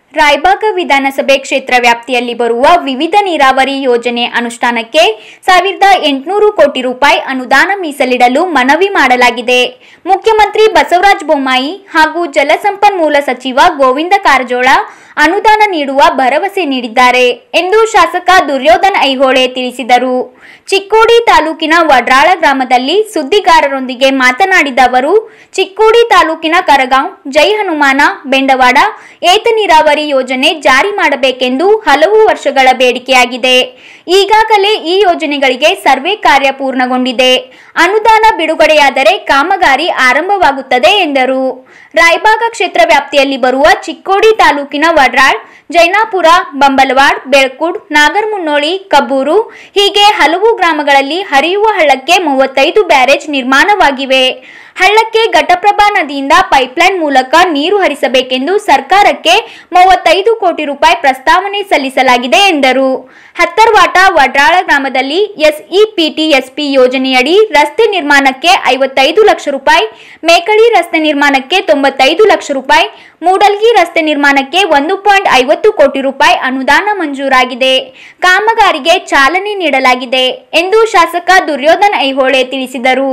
ರಾಯಬಾಗ ವಿಧಾನಸಭೆ ಕ್ಷೇತ್ರ ವ್ಯಾಪ್ತಿಯಲ್ಲಿ ಬರುವ ವಿವಿಧ ನೀರಾವರಿ ಯೋಜನೆ ಅನುಷ್ಠಾನಕ್ಕೆ ಸಾವಿರದ ಎಂಟುನೂರು ಕೋಟಿ ರೂಪಾಯಿ ಅನುದಾನ ಮೀಸಲಿಡಲು ಮನವಿ ಮಾಡಲಾಗಿದೆ ಮುಖ್ಯಮಂತ್ರಿ ಬಸವರಾಜ ಬೊಮ್ಮಾಯಿ ಹಾಗೂ ಜಲಸಂಪನ್ಮೂಲ ಸಚಿವ ಗೋವಿಂದ ಕಾರಜೋಳ ಅನುದಾನ ನೀಡುವ ಭರವಸೆ ನೀಡಿದ್ದಾರೆ ಎಂದು ಶಾಸಕ ದುರ್ಯೋಧನ್ ಐಹೊಳೆ ತಿಳಿಸಿದರು ಚಿಕ್ಕೋಡಿ ತಾಲೂಕಿನ ವಡ್ರಾಳ ಗ್ರಾಮದಲ್ಲಿ ಸುದ್ದಿಗಾರರೊಂದಿಗೆ ಮಾತನಾಡಿದ ಅವರು ಚಿಕ್ಕೋಡಿ ತಾಲೂಕಿನ ಕರಗಾಂವ್ ಜೈ ಹನುಮಾನ ಬೆಂಡವಾಡ ಏತ ನೀರಾವರಿ ಯೋಜನೆ ಜಾರಿ ಮಾಡಬೇಕೆಂದು ಹಲವು ವರ್ಷಗಳ ಬೇಡಿಕೆಯಾಗಿದೆ ಈಗಾಗಲೇ ಈ ಯೋಜನೆಗಳಿಗೆ ಸರ್ವೆ ಕಾರ್ಯ ಪೂರ್ಣಗೊಂಡಿದೆ ಅನುದಾನ ಬಿಡುಗಡೆಯಾದರೆ ಕಾಮಗಾರಿ ಆರಂಭವಾಗುತ್ತದೆ ಎಂದರು ರಾಯಬಾಗ ಕ್ಷೇತ್ರ ವ್ಯಾಪ್ತಿಯಲ್ಲಿ ಬರುವ ಚಿಕ್ಕೋಡಿ ತಾಲೂಕಿನ ವಡ್ರಾಳ್ ಜೈನಾಪುರ ಬಂಬಲವಾಡ್ ಬೆಳ್ಕುಡ್ ನಾಗರಮುನ್ನೋಳಿ ಕಬ್ಬೂರು ಹೀಗೆ ಹಲವು ಗ್ರಾಮಗಳಲ್ಲಿ ಹರಿಯುವ ಹಳ್ಳಕ್ಕೆ ಮೂವತ್ತೈದು ಬ್ಯಾರೇಜ್ ನಿರ್ಮಾಣವಾಗಿವೆ ಹಳ್ಳಕ್ಕೆ ಘಟಪ್ರಭಾ ನದಿಯಿಂದ ಪೈಪ್ಲೈನ್ ಮೂಲಕ ನೀರು ಹರಿಸಬೇಕೆಂದು ಸರ್ಕಾರಕ್ಕೆ ಮೂವತ್ತೈದು ಕೋಟಿ ರೂಪಾಯಿ ಪ್ರಸ್ತಾವನೆ ಸಲ್ಲಿಸಲಾಗಿದೆ ಎಂದರು ಹತ್ತರ್ವಾಟ ವಡ್ರಾಳ ಗ್ರಾಮದಲ್ಲಿ ಎಸ್ಇಪಿಟಿಎಸ್ಪಿ ಯೋಜನೆಯಡಿ ರಸ್ತೆ ನಿರ್ಮಾಣಕ್ಕೆ ಐವತ್ತೈದು ಲಕ್ಷ ರೂಪಾಯಿ ಮೇಕಳಿ ರಸ್ತೆ ನಿರ್ಮಾಣಕ್ಕೆ ತೊಂಬತ್ತೈದು ಲಕ್ಷ ರೂಪಾಯಿ ಮೂಡಲ್ಗಿ ರಸ್ತೆ ನಿರ್ಮಾಣಕ್ಕೆ ಒಂದು ಪಾಯಿಂಟ್ ಐವತ್ತು ಕೋಟಿ ರೂಪಾಯಿ ಅನುದಾನ ಮಂಜೂರಾಗಿದೆ ಕಾಮಗಾರಿಗೆ ಚಾಲನೆ ನೀಡಲಾಗಿದೆ ಎಂದು ಶಾಸಕ ದುರ್ಯೋಧನ್ ಐಹೊಳೆ ತಿಳಿಸಿದರು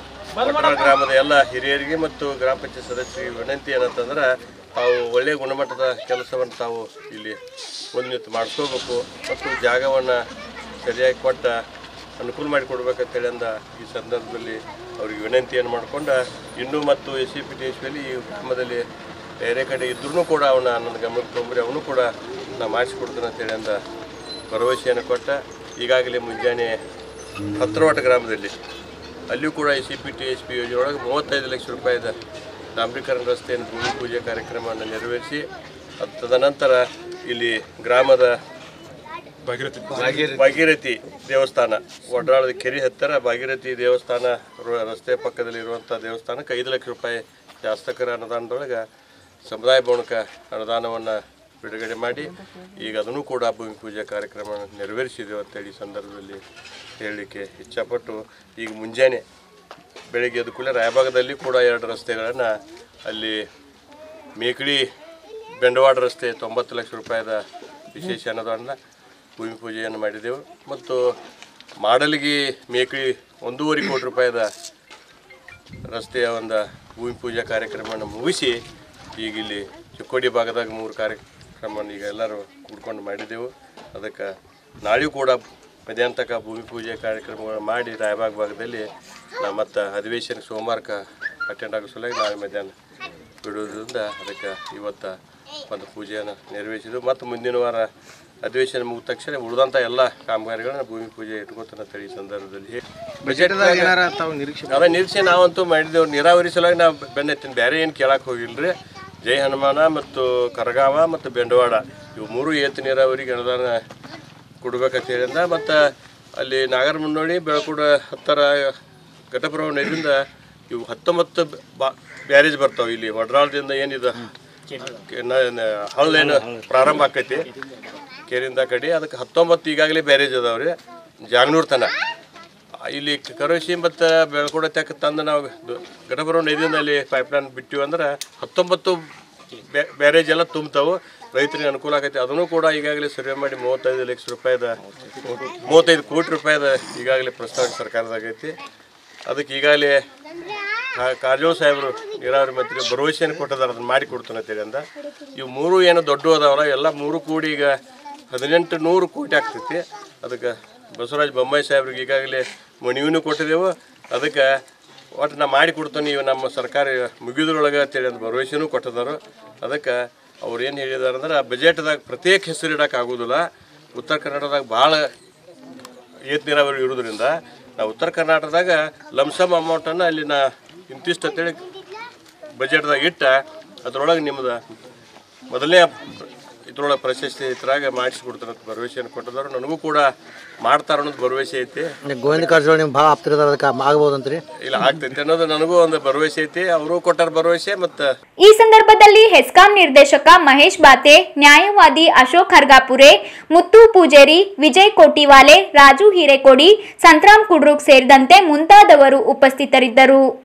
ಭಟ್ರ ಗ್ರಾಮದ ಎಲ್ಲ ಹಿರಿಯರಿಗೆ ಮತ್ತು ಗ್ರಾಮ ಪಂಚಾಯತ್ ಸದಸ್ಯರಿಗೆ ವಿನಂತಿ ಏನಂತಂದ್ರೆ ತಾವು ಒಳ್ಳೆಯ ಗುಣಮಟ್ಟದ ಕೆಲಸವನ್ನು ತಾವು ಇಲ್ಲಿ ಒಂದು ನಿಂತು ಮಾಡಿಸ್ಕೋಬೇಕು ಮತ್ತು ಜಾಗವನ್ನು ಸರಿಯಾಗಿ ಕೊಟ್ಟ ಅನುಕೂಲ ಮಾಡಿಕೊಡ್ಬೇಕಂತೇಳಿ ಅಂದ ಈ ಸಂದರ್ಭದಲ್ಲಿ ಅವ್ರಿಗೆ ವಿನಂತಿಯನ್ನು ಮಾಡಿಕೊಂಡು ಇನ್ನೂ ಮತ್ತು S C P T S ಪಿಯಲ್ಲಿ ಈ ಗ್ರಾಮದಲ್ಲಿ ಬೇರೆ ಕಡೆ ಇದ್ರೂ ಕೂಡ ಅವನ್ನ ನನ್ನ ಗಮನಕ್ಕೆ ತೊಂಬರಿ ಅವನು ಕೂಡ ನಾ ಮಾಡಿಸ್ಕೊಡ್ತೇನೆ ಅಂತೇಳಿ ಅಂದ ಭರವಸೆಯನ್ನು ಕೊಟ್ಟ ಈಗಾಗಲೇ ಮುಂಜಾನೆ ಹತ್ರವಾಟ ಗ್ರಾಮದಲ್ಲಿ ಅಲ್ಲಿಯೂ ಕೂಡ ಈ C P T S P ಯೋಜನೆಯೊಳಗೆ ಮೂವತ್ತೈದು ಲಕ್ಷ ರೂಪಾಯಿದ ಡಾಂಬರೀಕರಣ ರಸ್ತೆಯನ್ನು ಭೂಮಿ ಪೂಜೆ ಕಾರ್ಯಕ್ರಮವನ್ನು ನೆರವೇರಿಸಿ ಅದ್ ತದನಂತರ ಇಲ್ಲಿ ಗ್ರಾಮದ ಭಾಗೀರಥಿ ದೇವಸ್ಥಾನ ಒಡ್ರಾಳದ ಕೆರೆ ಹತ್ತಿರ ಭಾಗೀರಥಿ ದೇವಸ್ಥಾನ ರೋ- ರಸ್ತೆ ಪಕ್ಕದಲ್ಲಿ ಇರುವಂಥ ದೇವಸ್ಥಾನಕ್ಕೆ ಐದು ಲಕ್ಷ ರೂಪಾಯಿ ಶಾಸಕರ ಅನುದಾನದೊಳಗೆ ಸಮುದಾಯ ಭವನಕ್ಕೆ ಅನುದಾನವನ್ನು ಬಿಡುಗಡೆ ಮಾಡಿ ಈಗ ಅದನ್ನು ಕೂಡ ಭೂಮಿ ಪೂಜೆ ಕಾರ್ಯಕ್ರಮ ನೆರವೇರಿಸಿದೆವು ಅಂತೇಳಿ ಈ ಸಂದರ್ಭದಲ್ಲಿ ಹೇಳಲಿಕ್ಕೆ ಇಚ್ಛಪಟ್ಟು ಈಗ ಮುಂಜಾನೆ ಬೆಳಿಗ್ಗೆ ಎದ್ದ ಕೂಡಲೇ ರಾಯಭಾಗದಲ್ಲಿ ಕೂಡ ಎರಡು ರಸ್ತೆಗಳನ್ನು ಅಲ್ಲಿ ಮೇಕಳಿ ಬೆಂಡವಾಡ ರಸ್ತೆ ತೊಂಬತ್ತು ಲಕ್ಷ ರೂಪಾಯಿದ ವಿಶೇಷ ಅನುದಾನ ಭೂಮಿ ಪೂಜೆಯನ್ನು ಮಾಡಿದೆವು ಮತ್ತು ಮಾಡಲಿಗೆ ಮೇಕಳಿ ಒಂದೂವರೆ ಕೋಟಿ ರೂಪಾಯಿದ ರಸ್ತೆಯ ಒಂದು ಭೂಮಿ ಪೂಜಾ ಕಾರ್ಯಕ್ರಮವನ್ನು ಮುಗಿಸಿ ಈಗ ಇಲ್ಲಿ ಚಿಕ್ಕೋಡಿ ಭಾಗದಾಗ ಮೂರು ಕಾರ್ಯಕ್ರಮವನ್ನು ಈಗ ಎಲ್ಲರೂ ಕೂಡ್ಕೊಂಡು ಮಾಡಿದೆವು ಅದಕ್ಕೆ ನಾಳೆಯೂ ಕೂಡ ಮಧ್ಯಾಹ್ನ ತನಕ ಭೂಮಿ ಪೂಜೆ ಕಾರ್ಯಕ್ರಮಗಳನ್ನು ಮಾಡಿ ರಾಯಬಾಗ್ ಭಾಗದಲ್ಲಿ ನಾವು ಮತ್ತು ಅಧಿವೇಶನ ಸೋಮವಾರಕ್ಕೆ ಅಟೆಂಡ್ ಆಗೋ ಸಲುವಾಗಿ ನಾಳೆ ಮಧ್ಯಾಹ್ನ ಬಿಡೋದ್ರಿಂದ ಅದಕ್ಕೆ ಇವತ್ತು ಒಂದು ಪೂಜೆಯನ್ನು ನೆರವೇರಿಸಿದ್ದು ಮತ್ತು ಮುಂದಿನ ವಾರ ಅಧಿವೇಶನ ಮುಗಿದ ತಕ್ಷಣ ಉಳಿದಂಥ ಎಲ್ಲ ಕಾಮಗಾರಿಗಳನ್ನ ಭೂಮಿ ಪೂಜೆ ಇಟ್ಕೋತಾನೆ ಅಂತೇಳಿ ಈ ಸಂದರ್ಭದಲ್ಲಿ ಹೇಳಿ ಬಜೆಟ್ದಾಗ ಏನಾರ ತಾವು ನಿರೀಕ್ಷೆ ಅದ ನಿರೀಕ್ಷೆ ನಾವಂತೂ ಮಾಡಿದೆವು ನೀರಾವರಿ ಸಲುವಾಗಿ ನಾವು ಬೆನ್ನತ್ತಿನ ಬೇರೆ ಏನು ಕೇಳಕ್ಕೆ ಹೋಗಿಲ್ರಿ ಜೈ ಹನುಮಾನ ಮತ್ತು ಕರಗಾವ ಮತ್ತು ಬೆಂಡವಾಡ ಇವು ಮೂರು ಏತ ನೀರಾವರಿಗೆ ಅನುದಾನ ಕೊಡ್ಬೇಕಂತ ಹೇಳಿಂದ ಮತ್ತು ಅಲ್ಲಿ ನಾಗರಮುನ್ನೋಳಿ ಬೆಳಕುಡ ಹತ್ತರ ಘಟಪ್ರಭಾ ನದಿಯಿಂದ ಇವು ಹತ್ತೊಂಬತ್ತು ಬಾ ಬ್ಯಾರೇಜ್ ಬರ್ತಾವೆ ಇಲ್ಲಿ ವಡ್ರಾಳದಿಂದ ಏನಿದೆ ಹಳ್ಳೇನು ಪ್ರಾರಂಭ ಆಕೈತಿ ಕೆರೆಯಿಂದ ಕಡೆ ಅದಕ್ಕೆ ಹತ್ತೊಂಬತ್ತು ಈಗಾಗಲೇ ಬ್ಯಾರೇಜ್ ಅದಾವ್ರಿ ಜಾಗನೂರ್ ತನ ಇಲ್ಲಿ ಕರೋಶಿ ಮತ್ತು ಬೆಳಕೋಡ ತೆಕ್ಕ ತಂದು ನಾವು ಘಟಬರೋ ನದಿಯಿಂದ ಅಲ್ಲಿ ಪೈಪ್ಲೈನ್ ಬಿಟ್ಟಿವಿ ಅಂದ್ರೆ ಹತ್ತೊಂಬತ್ತು ಬ್ಯಾ- ಬ್ಯಾರೇಜ್ ಎಲ್ಲ ತುಂಬ್ತಾವು ರೈತರಿಗೆ ಅನುಕೂಲ ಆಗೈತೆ ಅದನ್ನು ಕೂಡ ಈಗಾಗಲೇ ಸರ್ವೆ ಮಾಡಿ ಮೂವತ್ತೈದು ಲಕ್ಷ ರೂಪಾಯಿದ ಮೂವತ್ತೈದು ಕೋಟಿ ರೂಪಾಯಿದ ಈಗಾಗಲೇ ಪ್ರಸ್ತಾವನೆ ಸರ್ಕಾರದಾಗೈತಿ ಅದಕ್ಕೆ ಈಗಾಗಲೇ ಕಾ- ಕಾರಜೋಳ ಸಾಹೇಬರು ನೀರಾವರಿ ಮಂತ್ರಿ ಭರವಸೆಯನ್ನು ಕೊಟ್ಟಿದ್ದಾರೆ ಅದನ್ನು ಮಾಡಿ ಕೊಡ್ತಾನೆ ಅಂತೇಳಿ ಅಂದ ಇವು ಮೂರು ಏನು ದೊಡ್ಡ ಅದಾವಲ್ಲ ಎಲ್ಲ ಮೂರು ಕೂಡಿ ಈಗ ಹದಿನೆಂಟು ನೂರು ಕೋಟಿ ಆಗ್ತೈತಿ ಅದಕ್ಕೆ ಬಸವರಾಜ ಬೊಮ್ಮಾಯಿ ಸಾಹೇಬ್ರಿಗೆ ಈಗಾಗಲೇ ಮನವಿನೂ ಕೊಟ್ಟಿದ್ದೆವು ಅದಕ್ಕೆ ಒಟ್ಟು ನಾ ಮಾಡಿ ಕೊಡ್ತಾನೆ ಇವು ನಮ್ಮ ಸರ್ಕಾರ ಮುಗಿದ್ರೊಳಗೆ ಅಂತೇಳಿ ಅಂತ ಭರವಸೆನೂ ಕೊಟ್ಟಿದ್ದಾರೆ ಅದಕ್ಕೆ ಅವ್ರು ಏನು ಹೇಳಿದಾರೆ ಅಂದ್ರೆ ಬಜೆಟ್ದಾಗ ಪ್ರತ್ಯೇಕ ಹೆಸರು ಇಡಕ್ಕೆ ಆಗೋದಿಲ್ಲ ಉತ್ತರ ಕನ್ನಡದಾಗ ಭಾಳ ಏತ್ ನೀರಾವರಿ ಇರೋದ್ರಿಂದ ನಾವು ಉತ್ತರ ಕರ್ನಾಟಕದಾಗ ಲಂಸಮ್ ಅಮೌಂಟನ್ನು ಅಲ್ಲಿ ನಾ ಇಂತಿಷ್ಟು ಅಂತೇಳಿ ಬಜೆಟ್ದಾಗ ಇಟ್ಟ ಅದ್ರೊಳಗೆ ನಿಮ್ಮದು ಮೊದಲನೇ ಇದ್ರೊಳಗೆ ಪ್ರಶಸ್ತಿ ಇದ್ರಾಗ ಮಾಡಿಸ್ಕೊಡ್ತಾರೆ ಅಂತ ಭರವಸೆಯನ್ನು ಕೊಟ್ಟಿದ್ದಾರೆ ನನಗೂ ಕೂಡ ಮಾಡ್ತಾರ ಅನ್ನೋದು ಭರವಸೆ ಐತಿ ಗೋವಿಂದ ಕಾರಜೋಳ ನಿಮ್ಗೆ ಭಾಳ ಆಪ್ತಿರೋದಾರ ಅದಕ್ಕೆ ಆಗ್ಬೋದಂತ್ರಿ ಇಲ್ಲ ಆಗ್ತೈತೆ ಅನ್ನೋದು ನನಗೂ ಒಂದು ಭರವಸೆ ಐತಿ ಅವರು ಕೊಟ್ಟಾರ ಭರವಸೆ ಮತ್ತು ಈ ಸಂದರ್ಭದಲ್ಲಿ ಹೆಸ್ಕಾಂ ನಿರ್ದೇಶಕ ಮಹೇಶ್ ಬಾತೆ ನ್ಯಾಯವಾದಿ ಅಶೋಕ್ ಹರ್ಗಾಪುರೆ ಮುತ್ತು ಪೂಜೇರಿ ವಿಜಯ್ ಕೋಟಿವಾಲೆ ರಾಜು ಹಿರೇಕೋಡಿ ಸಂತ್ರಾಮ್ ಕುಡ್ರುಕ್ ಸೇರಿದಂತೆ ಮುಂತಾದವರು ಉಪಸ್ಥಿತರಿದ್ದರು